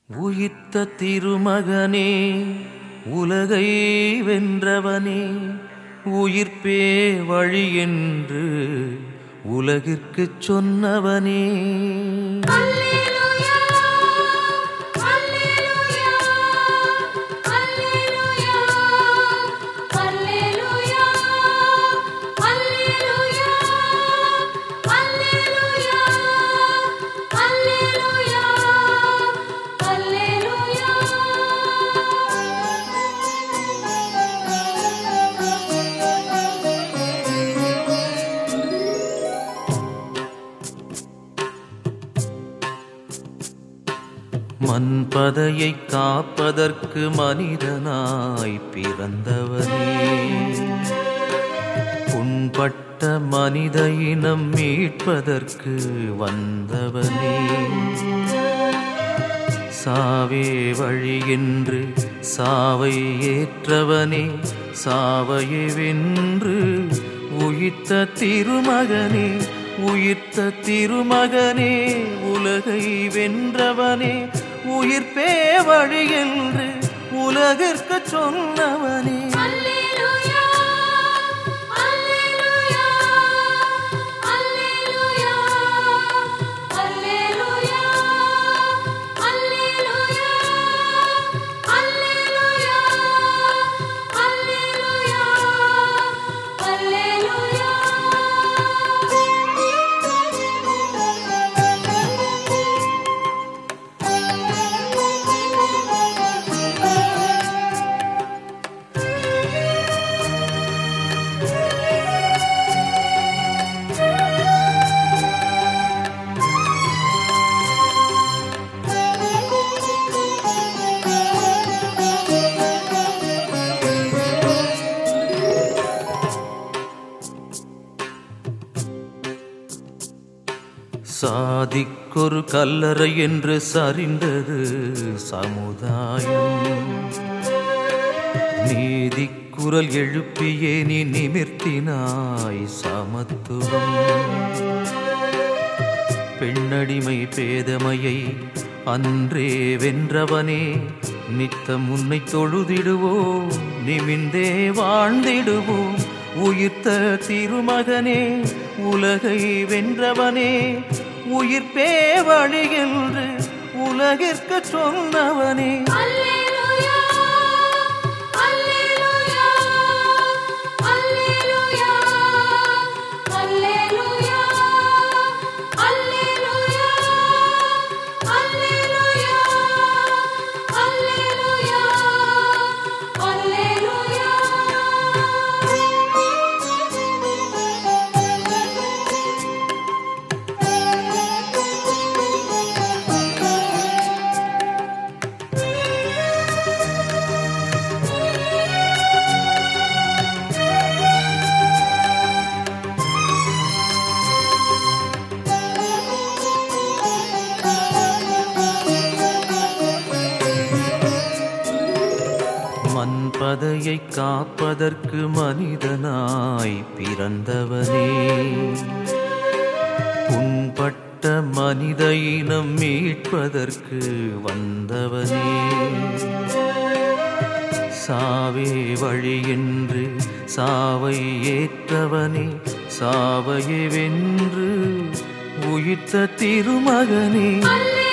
உயிர்த்த திருமகனே உலகை வென்றவனே உயிர்ப்பே வழி என்று உலகிற்குச் சொன்னவனே அல்லேலூயா அல்லேலூயா அல்லேலூயா அல்லேலூயா அல்லேலூயா அல்லேலூயா அல்லேலூயா மண்பதையை காப்பதற்கு மனிதனாய் பிறந்தவனே புண்பட்ட மனித இனம் மீட்பதற்கு வந்தவனே சாவே வழி என்று சாவை ஏற்றவனே சாவையை வென்று உயிர்த்த திருமகனே உயிர்த்த திருமகனே உலகை வென்றவனே உயிர்ப்பே வழி என்று உலகிற்கு சொன்னவனே அல்லேலூயா அல்லேலூயா அல்லேலூயா அல்லேலூயா அல்லேலூயா அல்லேலூயா அல்லேலூயா சாதிக்கொரு கல்லறை என்று சரிந்தது சமுதாயம் நீதிக்குரல் எழுப்பியே நீ நிமிர்த்தினாய் சமத்துவம் பெண்ணடிமை பேதமையை அன்றே வென்றவனே நித்தம் உன்னை தொழுதிடுவோம் நிமிந்தே வாழ்ந்திடுவோம் உயிர்த்த திருமகனே உலகை வென்றவனே உயிர்ப்பே வழி என்று உலகிற்கு சொன்னவனே அல்லேலூயா அல்லேலூயா அல்லேலூயா அல்லேலூயா அல்லேலூயா அல்லேலூயா அல்லேலூயா மண்பதையை காப்பதற்கு மனிதனாய் பிறந்தவனே புண்பட்ட மனித இனம் மீட்பதற்கு வந்தவனே சாவே வழி என்று சாவை ஏற்றவனே சாவையை வென்று உயிர்த்த திருமகனே அல்லேலூயா